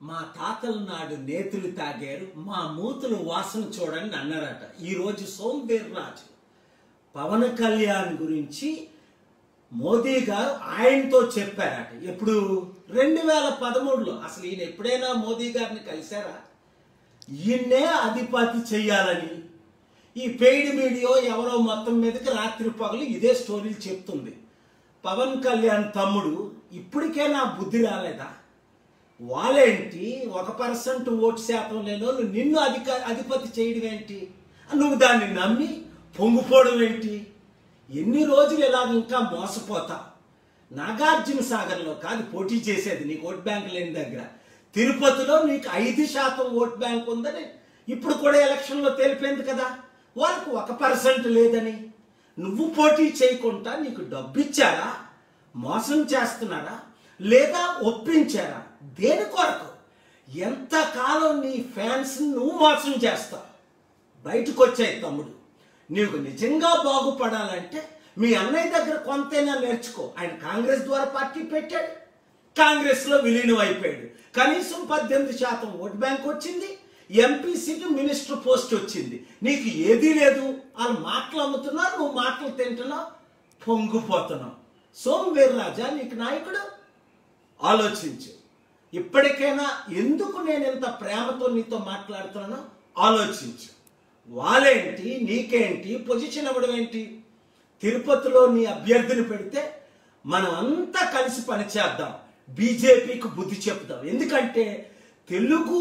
మా తాతల నాడు నేతులు తాగారు మా మూతులు వాసన చూడండి అన్నారట ఈరోజు సోంబేర్రాజు పవన్ కళ్యాణ్ గురించి మోదీ గారు ఆయనతో చెప్పారట ఎప్పుడు రెండు వేల పదమూడులో అసలు ఈయన ఎప్పుడైనా మోదీ గారిని కలిశారా ఈయన్నే అధిపతి చెయ్యాలని ఈ పెయిడ్ మీడియా ఎవరో మొత్తం మీదకి రాత్రి పగలు ఇదే స్టోరీలు చెప్తుంది పవన్ కళ్యాణ్ తమ్ముడు ఇప్పటికైనా బుద్ధి రాలేదా వాళ్ళేంటి ఒక పర్సెంట్ ఓటు శాతం లేని వాళ్ళు నిన్ను అధిక అధిపతి చేయడం ఏంటి నువ్వు దాన్ని నమ్మి పొంగిపోవడం ఏంటి ఎన్ని రోజులు ఇలాగ ఇంకా మోసపోతా నాగార్జున సాగర్లో కాదు పోటీ చేసేది నీకు ఓట్ బ్యాంక్ లేని దగ్గర తిరుపతిలో నీకు ఐదు శాతం ఓట్ బ్యాంక్ ఉందని ఇప్పుడు కూడా ఎలక్షన్లో తెలిపింది కదా వాళ్ళకు ఒక పర్సెంట్ లేదని నువ్వు పోటీ చేయకుండా నీకు డబ్బు ఇచ్చారా మోసం చేస్తున్నారా లేదా ఒప్పించారా దేని కొరకు ఎంతకాలం నీ ఫ్యాన్స్ నువ్వు మోసం చేస్తావు బయటకు వచ్చాయి తమ్ముడు నీకు నిజంగా బాగుపడాలంటే మీ అన్నయ్య దగ్గర కొంతైనా నేర్చుకో ఆయన కాంగ్రెస్ ద్వారా పార్టీ పెట్టాడు కాంగ్రెస్లో విలీనం అయిపోయాడు కనీసం పద్దెనిమిది శాతం ఓట్ బ్యాంక్ వచ్చింది ఎంపీ సీటు మినిస్టర్ పోస్ట్ వచ్చింది నీకు ఏదీ లేదు వాళ్ళు మాటలు అమ్ముతున్నారు నువ్వు మాటలు తింటున్నావు పొంగిపోతున్నావు సోమవీర్రాజా నీకు నాయకుడు ఆలోచించు ఇప్పటికైనా ఎందుకు నేను ఇంత ప్రేమతో నీతో మాట్లాడుతున్నానో ఆలోచించు వాళ్ళేంటి నీకేంటి పొజిషన్ ఇవ్వడం ఏంటి తిరుపతిలో నీ అభ్యర్థిని పెడితే మనం అంతా కలిసి పనిచేద్దాం బీజేపీకి బుద్ధి చెప్దాం ఎందుకంటే తెలుగు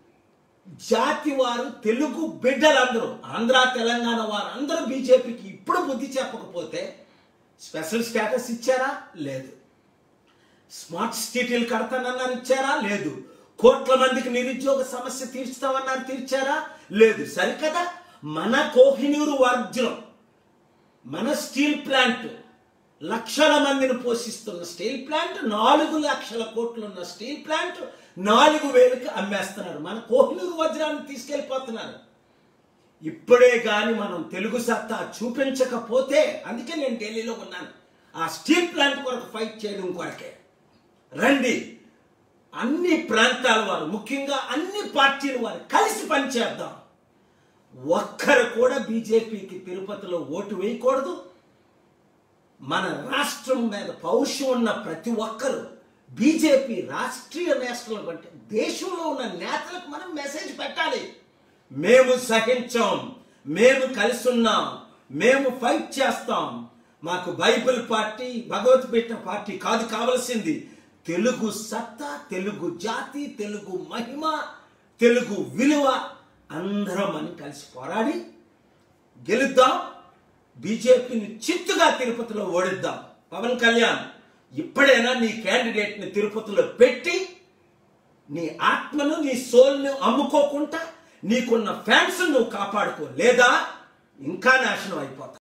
జాతి వారు తెలుగు బిడ్డలందరూ ఆంధ్ర తెలంగాణ వారు అందరూ బీజేపీకి ఇప్పుడు బుద్ధి చెప్పకపోతే స్పెషల్ స్టేటస్ ఇచ్చారా లేదు స్మార్ట్ సిటీలు కడతానన్నారు ఇచ్చారా లేదు కోట్ల మందికి నిరుద్యోగ సమస్య తీర్చుతామన్నారు తీర్చారా లేదు సరికదా మన కోహినూరు వర్జనం మన స్టీల్ ప్లాంట్ లక్షల మందిని పోషిస్తున్న స్టీల్ ప్లాంట్ నాలుగు లక్షల కోట్లు ఉన్న స్టీల్ ప్లాంట్ నాలుగు వేలకు అమ్మేస్తున్నారు మన కోహినూరు వజ్రాన్ని తీసుకెళ్ళిపోతున్నారు ఇప్పుడే గాని మనం తెలుగు సత్తా చూపించకపోతే అందుకే నేను ఢిల్లీలో ఉన్నాను ఆ స్టీల్ ప్లాంట్ కొరకు ఫైట్ చేయడం కొరకే రండి అన్ని ప్రాంతాల వారు ముఖ్యంగా అన్ని పార్టీల వారు కలిసి పనిచేద్దాం ఒక్కరు కూడా బీజేపీకి తిరుపతిలో ఓటు వేయకూడదు మన రాష్ట్రం మీద పౌరుషం ఉన్న ప్రతి ఒక్కరు బీజేపీ రాష్ట్రీయ నేషనల్ అంటే దేశంలో ఉన్న నేతలకు మనం మెసేజ్ పెట్టాలి మేము సహించాం మేము కలిసి ఉన్నాం మేము ఫైట్ చేస్తాం మాకు బైబిల్ పార్టీ భగవద్గీత పార్టీ కాదు కావలసింది తెలుగు సత్తా తెలుగు జాతి తెలుగు మహిమ తెలుగు విలువ అందరం అని కలిసి పోరాడి గెలుద్దాం బీజేపీని చిత్తుగా తిరుపతిలో ఓడిద్దాం పవన్ కళ్యాణ్ ఇప్పుడైనా నీ క్యాండిడేట్ని తిరుపతిలో పెట్టి నీ ఆత్మను నీ సోల్ని అమ్ముకోకుండా నీకున్న ఫ్యాన్స్ నువ్వు కాపాడుకో లేదా ఇంకా నాశనం అయిపోతావు